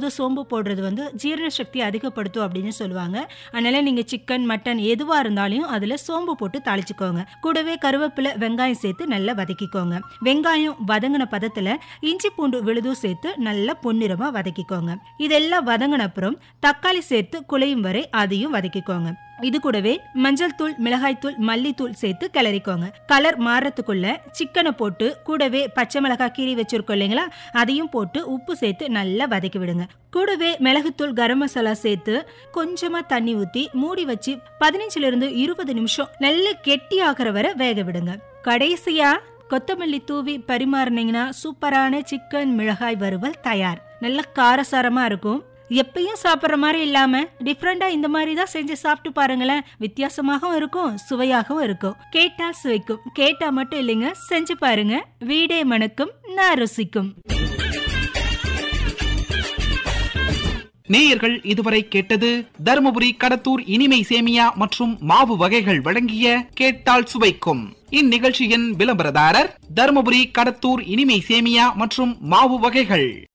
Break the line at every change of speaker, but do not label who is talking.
சாப்பிடும்போது சோம்பு போடுறது வந்து ஜீரண சக்தி அதிகப்படுத்தும் அப்படின்னு சொல்லுவாங்க அதனால நீங்க சிக்கன் மட்டன் எதுவா இருந்தாலும் அதுல சோம்பு போட்டு தாளிச்சுக்கோங்க கூடவே கருவேப்பிலை வெங்காயம் சேர்த்து நல்லா வதக்கிக்கோங்க வெங்காயம் வதங்கின பதத்துல இஞ்சி பூண்டு விழுதும் சேர்த்து நல்லா பொன்னிறமா வதக்கிக்கோங்க இதெல்லாம் வதங்கின அப்புறம் தக்காளி சேர்த்து குழையும் வரை அதையும் வதக்கிக்கோங்க இது கூடவே மஞ்சள் தூள் மிளகாய் தூள் மல்லித்தூள் சேர்த்து கிளறிக்கோங்க கலர் மாறத்துக்குள்ள சிக்கனை போட்டு கூடவே பச்சை மிளகாய் கீறி வச்சிருக்கோம் இல்லைங்களா அதையும் போட்டு உப்பு சேர்த்து நல்லா வதக்கி விடுங்க கூடவே மிளகுத்தூள் கரம் மசாலா சேர்த்து கொஞ்சமா தண்ணி ஊத்தி மூடி வச்சு பதினஞ்சுல இருந்து இருபது நிமிஷம் நல்லா கெட்டி ஆகிற வரை வேக விடுங்க கடைசியா கொத்தமல்லி தூவி பரிமாறினீங்கன்னா சூப்பரான சிக்கன் மிளகாய் வறுவல் தயார் நல்ல காரசாரமா இருக்கும் எப்பயும் சாப்பிட்ற மாதிரி இல்லாம டிஃப்ரெண்டா இந்த மாதிரி தான் செஞ்சு சாப்பிட்டு பாருங்களேன் வித்தியாசமாகவும் இருக்கும் சுவையாகவும் இருக்கும் கேட்டா சுவைக்கும் கேட்டா மட்டும் இல்லைங்க செஞ்சு பாருங்க வீடே மணக்கும் நான் ருசிக்கும்
நேயர்கள் இதுவரை கேட்டது தருமபுரி கடத்தூர் இனிமை சேமியா மற்றும் மாவு வகைகள் வழங்கிய கேட்டால் சுவைக்கும் இந்நிகழ்ச்சியின் விளம்பரதாரர் தருமபுரி கடத்தூர் இனிமை சேமியா மற்றும் மாவு வகைகள்